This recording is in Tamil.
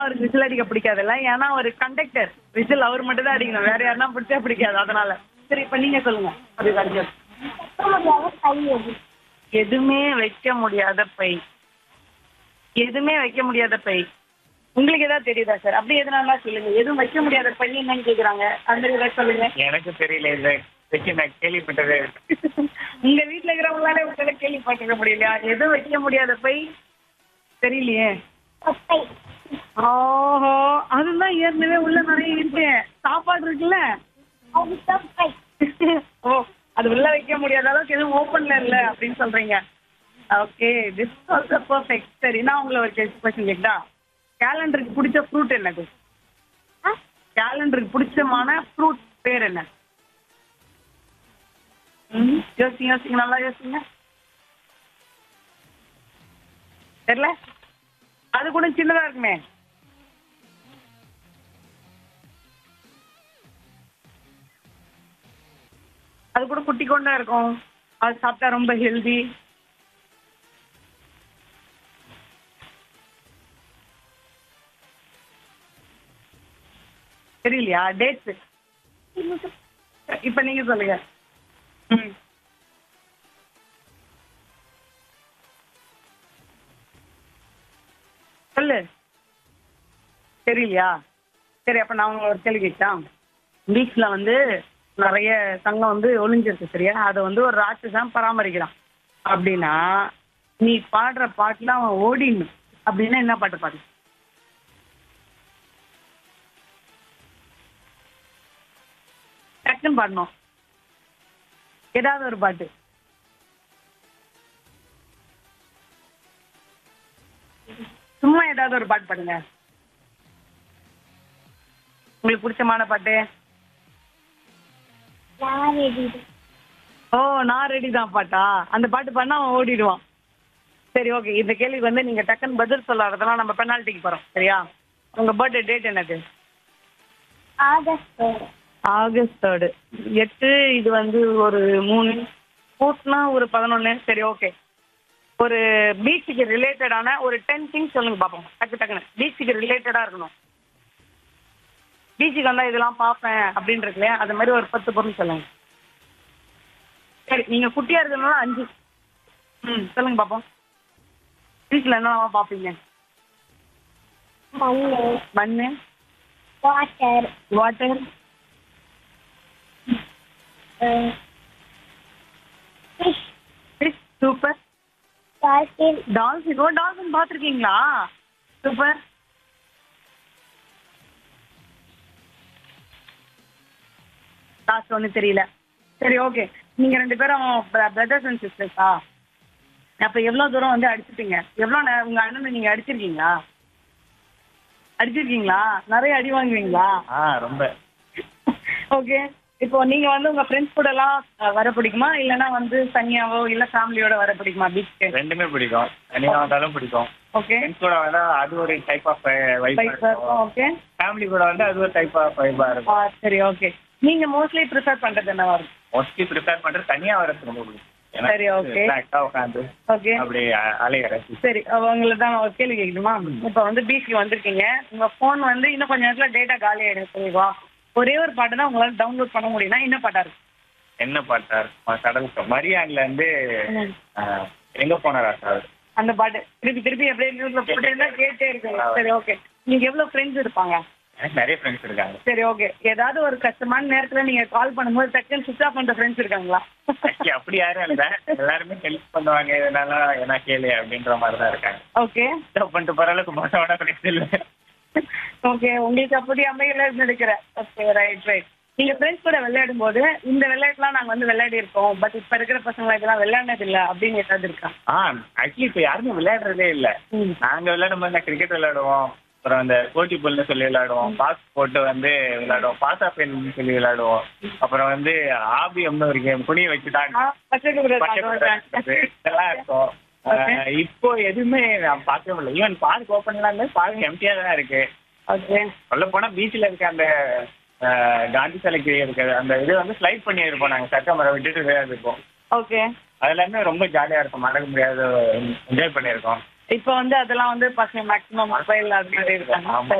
அவருக்கு விசில் அடிக்க பிடிக்காதுல்ல ஏன்னா ஒரு கண்டக்டர் விசில் அவர் மட்டும் தான் அடிக்கணும் வேற யாருன்னா பிடிச்சா பிடிக்காது அதனால சரி இப்ப நீங்க சொல்லுங்க அது வரைக்கும் எதுவுமே வைக்க முடியாத பை எதுவுமே வைக்க முடியாத பை உங்களுக்கு ஏதாவது தெரியுதா சார் அப்படி எதுனால சொல்லுங்க எதுவும் வைக்க முடியாத பை என்னன்னு கேக்குறாங்க அந்த மாதிரி ஏதாவது சொல்லுங்க எனக்கு தெரியல இந்த வச்சு நான் கேள்விப்பட்டதே இல்லை. உங்க வீட்ல இருக்கிறவங்களால உங்களால கேள்விப்பட்டிருக்க முடியலையா எதுவும் வைக்க முடியாத பை தெரியலையே ஓஹோ அதுதான் ஏற்கனவே உள்ள நிறைய இருக்கு சாப்பாடு இருக்குல்ல ஓ அது உள்ள வைக்க முடியாத அளவுக்கு எதுவும் ஓப்பன்ல இல்ல அப்படின்னு சொல்றீங்க ஓகே திஸ் ஆல்சோ பர்ஃபெக்ட் சரி நான் உங்களை ஒரு கொஸ்டின் கேட்டா கேலண்டருக்கு பிடிச்ச ஃப்ரூட் என்னது கேலண்டருக்கு பிடிச்சமான ஃப்ரூட் பேர் என்ன ம் யோசிங்க யோசிங்க நல்லா யோசிங்க தெரியல அது கூட சின்னதா இருக்குமே அது கூட குட்டி கொண்டா இருக்கும் அது சாப்பிட்டா ரொம்ப ஹெல்தி தெரியலையா டேட்ஸ் இப்ப நீங்க சொல்லுங்க ம் சொல்லு தெரியலையா சரி அப்ப நான் உங்களை ஒரு கேள்வி கேட்டா பீச்ல வந்து நிறைய தங்கம் வந்து ஒளிஞ்சிருக்கு சரியா அதை வந்து ஒரு ராட்சசன் பராமரிக்கிறான் அப்படின்னா நீ பாடுற பாட்டுல அவன் ஓடிடணும் அப்படின்னா என்ன பாட்டு பாடு டக்குன்னு பாடணும் ஏதாவது ஒரு பாட்டு சும்மா ஏதாவது ஒரு பாட்டு பாடுங்க உங்களுக்கு பிடிச்சமான பாட்டு ஓ நான் ரெடி தான் பாட்டா அந்த பாட்டு பண்ணா அவன் ஓடிடுவான் சரி ஓகே இந்த கேள்விக்கு வந்து நீங்க டக்குன்னு பதில் சொல்லாததெல்லாம் நம்ம பெனால்ட்டிக்கு போறோம் சரியா உங்க பர்த்டே டேட் என்னது ஆகஸ்ட் தேர்டு எட்டு இது வந்து ஒரு மூணு ஃபோர்த்னா ஒரு பதினொன்று சரி ஓகே ஒரு பீச்சுக்கு ரிலேட்டடான ஒரு டென் திங்ஸ் சொல்லுங்க பார்ப்போம் டக்கு டக்குன்னு பீச்சுக்கு ரிலேட்டடாக இருக்கணும் பீச்சுக்கு வந்தால் இதெல்லாம் பார்ப்பேன் அப்படின்னு இருக்கு இல்லையா அது மாதிரி ஒரு பத்து பொருள் சொல்லுங்க சரி நீங்கள் குட்டியாக இருக்கணும்னா அஞ்சு ம் சொல்லுங்க பார்ப்போம் பீச்சில் என்னெல்லாம் பார்ப்பீங்க மண்ணு water water fish fish super dolphin dolphin oh dolphin பார்த்துருக்கீங்களா சூப்பர் லாஸ்ட் ஒன்றும் தெரியல சரி ஓகே நீங்க ரெண்டு பேரும் பிரதர்ஸ் அண்ட் சிஸ்டர்ஸா அப்ப எவ்வளவு தூரம் வந்து அடிச்சிட்டீங்க எவ்வளவு நேரம் உங்க அண்ணனை நீங்க அடிச்சிருக்கீங்களா அடிச்சிருக்கீங்களா நிறைய அடி வாங்குவீங்களா ஆ ரொம்ப ஓகே இப்போ நீங்க வந்து உங்க ஃப்ரெண்ட்ஸ் கூட எல்லாம் அஹ், வர பிடிக்குமா இல்லனா வந்து தனியாவோ இல்ல ஃபேமிலியோட வர பிடிக்குமா பீச்சுக்கு ரெண்டுமே பிடிக்கும் தனியாக வந்தாலும் பிடிக்கும் ஓகே ஃப்ரெண்ட்ஸ் கூட வந்தா அது ஒரு டைப் ஆஃப் வைப் பைக் இருக்கும் ஓகே ஃபேமிலி கூட வந்து அது ஒரு டைப் ஆஃப் வைபா இருக்கும் ஆ சரி ஓகே நீங்க மோஸ்ட்லி ப்ரிஃபர் பண்றது என்னவா இருக்கும் மோஸ்ட்லி ப்ரிப்பேர் பண்றது தனியா வரது ரொம்ப பிடிக்கும் சரி, okay. ரிலாக்ஸா உட்காந்து ஓகே அப்படி அலைய ரசி சரி உங்களை தான் ஒரு கேள்வி கேட்கணுமா இப்போ வந்து பீச்சுக்கு வந்திருக்கீங்க உங்க ஃபோன் வந்து இன்னும் கொஞ்ச நேரத்துல டேட்டா காலி ஆயிடும் சரிவா ஒரே ஒரு பாட்டு தான் உங்களால டவுன்லோட் பண்ண முடியும்னா என்ன பாட்டா இருக்கும் என்ன பாட்டா இருக்கும் கடலுக்கு மரியான்ல இருந்து ம். ஆ, எங்க போனாரா சார் அந்த பாட்டு திருப்பி திருப்பி அப்படியே நியூஸ்ல போட்டே இருந்தா கேட்டே இருக்கு சரி ஓகே நீங்க எவ்வளவு ஃப்ரெண்ட்ஸ் இருப்பாங்க எனக்கு நிறைய ஃப்ரெண்ட்ஸ் இருக்காங்க சரி ஓகே ஏதாவது ஒரு கஷ்டமான நேரத்துல நீங்க கால் பண்ணும்போது டக்குன்னு சுவிச் ஆஃப் பண்ற ஃப்ரெண்ட்ஸ் இருக்காங்களா Actually, அப்படி யாரும் இல்ல எல்லாருமே ஹெல்ப் பண்ணுவாங்க இதனால என்ன கேளு அப்படின்ற மாதிரி தான் இருக்காங்க ஓகே Stop பண்ணிட்டு போற அளவுக்கு மோசமான ஃப்ரெண்ட்ஸ் இல்ல ஓகே உங்களுக்கு அப்படி அமையல நினைக்கிறேன் ஓகே ரைட் ரைட் நீங்க ஃப்ரெண்ட்ஸ் கூட விளையாடும் போது இந்த விளையாட்டுலாம் நாங்க வந்து விளையாடி இருக்கோம் பட் இப்ப இருக்கிற பசங்க இதெல்லாம் விளையாடினது இல்ல அப்படின்னு ஏதாவது இருக்கா ஆ ஆக்சுவலி இப்ப யாருமே விளையாடுறதே இல்ல ம். நாங்க விளையாடும் போது கிரிக்கெட் விளையாடுவோம் அப்புறம் அந்த கோட்டி புல்னு சொல்லி விளையாடுவோம் பாஸ் போட்டு வந்து விளையாடுவோம் பாஸ் ஆஃப் சொல்லி விளையாடுவோம் அப்புறம் வந்து ஆபியம்னு ஒரு கேம் குனிய வச்சுட்டாங்க ஆ, பச்சை குதிரை பச்சை தாங்க குதிரை வந்தாங்க. இதெல்லாம் இருக்கும் Okay. ஆஹ் இப்போ எதுவுமே நான் பார்க்கவே முடியல ஈவன் பார்க் ஓப்பன் இல்லாம பார்க் எம்டியா தான் இருக்கு ஓகே சொல்ல போனா பீச்ல இருக்க அந்த ஆஹ், காந்தி சிலைக்கு இருக்க அந்த இது வந்து ஸ்லைட் பண்ணி இருப்போம் நாங்க சட்ட மரம் விட்டுட்டு விளையாடிருப்போம் ஓகே அது எல்லாமே ரொம்ப ஜாலியா இருக்கும் மறக்க முடியாத என்ஜாய் பண்ணியிருக்கோம் இப்போ வந்து அதெல்லாம் வந்து பசங்க மேக்ஸிமம் மொபைல் அது மாதிரி இருக்காங்க ஆமா.